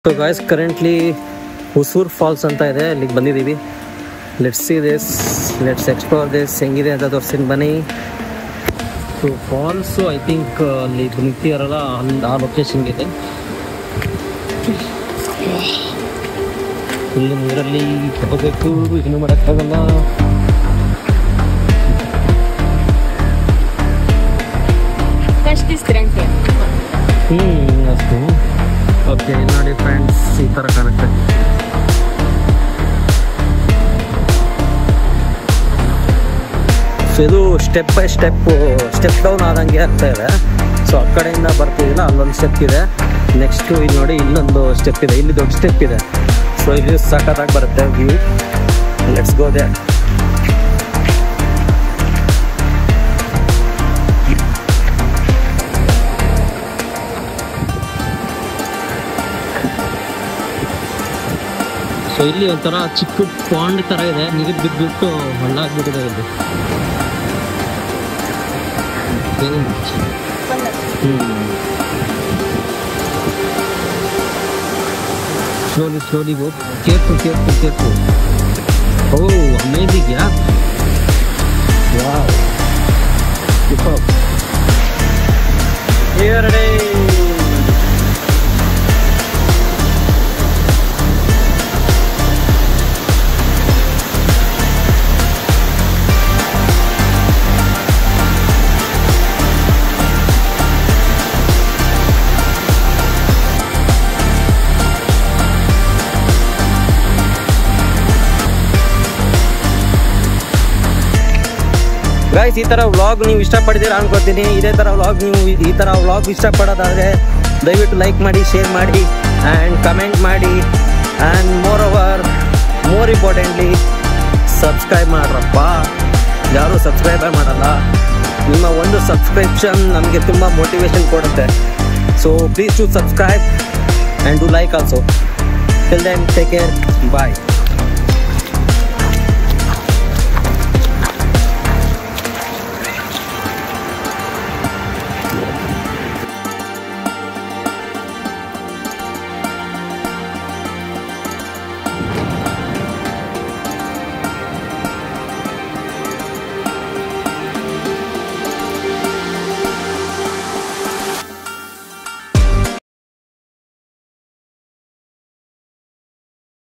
So guys currently Hosur falls ಅಂತ ಇದೆ ಅಲ್ಲಿಗೆ ಬಂದಿದ್ದೀವಿ let's see this let's explore this ಹೆಂಗಿದೆ ಅಂತ ತೋರಿಸ್ತೀನಿ ಬನ್ನಿ ಸೊ ಫಾಲ್ಸು ಐ ಥಿಂಕ್ ಅಲ್ಲಿ ನಿಂತಿರಲ್ಲ ಅಲ್ಲಿ ಆ ಲೊಕೇಶನ್ಗೆ ಇದೆ ಇಲ್ಲಿ ನೀರಲ್ಲಿ ಹೋಗಬೇಕು ಏನು ಮಾಡೋಕ್ಕಾಗಲ್ಲ ಕಷ್ಟಿಸ್ತೀರ ಅಂತ ಹ್ಞೂ ಅಷ್ಟು ಓಕೆ ನೋಡಿ ಫ್ರೆಂಡ್ಸ್ ಈ ಥರ ಕಾಣುತ್ತೆ ಸೊ ಇದು step by step step down ಆದಂಗೆ ಆಗ್ತಾ ಇದೆ ಸೊ ಆ ಕಡೆಯಿಂದ ಬರ್ತಿದಿಲ್ಲ ಅಲ್ಲೊಂದು ಸ್ಟೆಪ್ ಇದೆ ನೆಕ್ಸ್ಟು ಇಲ್ಲಿ ನೋಡಿ ಇಲ್ಲೊಂದು ಸ್ಟೆಪ್ ಇದೆ ಇಲ್ಲಿ ದೊಡ್ಡ ಸ್ಟೆಪ್ ಇದೆ ಸೊ ಇಲ್ಲಿ ಸಖತ್ತಾಗಿ ಬರುತ್ತೆ view let's go there so ಇಲ್ಲಿ ಒಂಥರ ಚಿಕ್ಕ ಪಾಂಡ್ ತರ ಇದೆ ನೀರು ಬಿದ್ದುಬಿಟ್ಟು ಹಳ್ಳಾಗ್ಬಿಟ್ಟಿದೆ ಇಲ್ಲಿ slowly slowly go careful careful careful oh amazing yeah wow super Here it is. Guys ಈ ಥರ ವ್ಲಾಗ್ ನೀವು ಇಷ್ಟಪಡ್ತೀರಾ ಅನ್ಕೋತೀನಿ ಇದೇ ಥರ ವ್ಲಾಗ್ ನೀವು ಈ ಥರ ವ್ಲಾಗ್ ಇಷ್ಟಪಡೋದಾದರೆ ದಯವಿಟ್ಟು ಲೈಕ್ ಮಾಡಿ ಶೇರ್ ಮಾಡಿ ಆ್ಯಂಡ್ ಕಮೆಂಟ್ ಮಾಡಿ and more over more importantly subscribe ಮಾಡ್ರಪ್ಪ ಯಾರೂ ಸಬ್ಸ್ಕ್ರೈಬೇ ಮಾಡಲ್ಲ ನಿಮ್ಮ ಒಂದು ಸಬ್ಸ್ಕ್ರಿಪ್ಷನ್ ನಮಗೆ ತುಂಬ ಮೋಟಿವೇಶನ್ ಕೊಡುತ್ತೆ so please to subscribe and do like also till then take care bye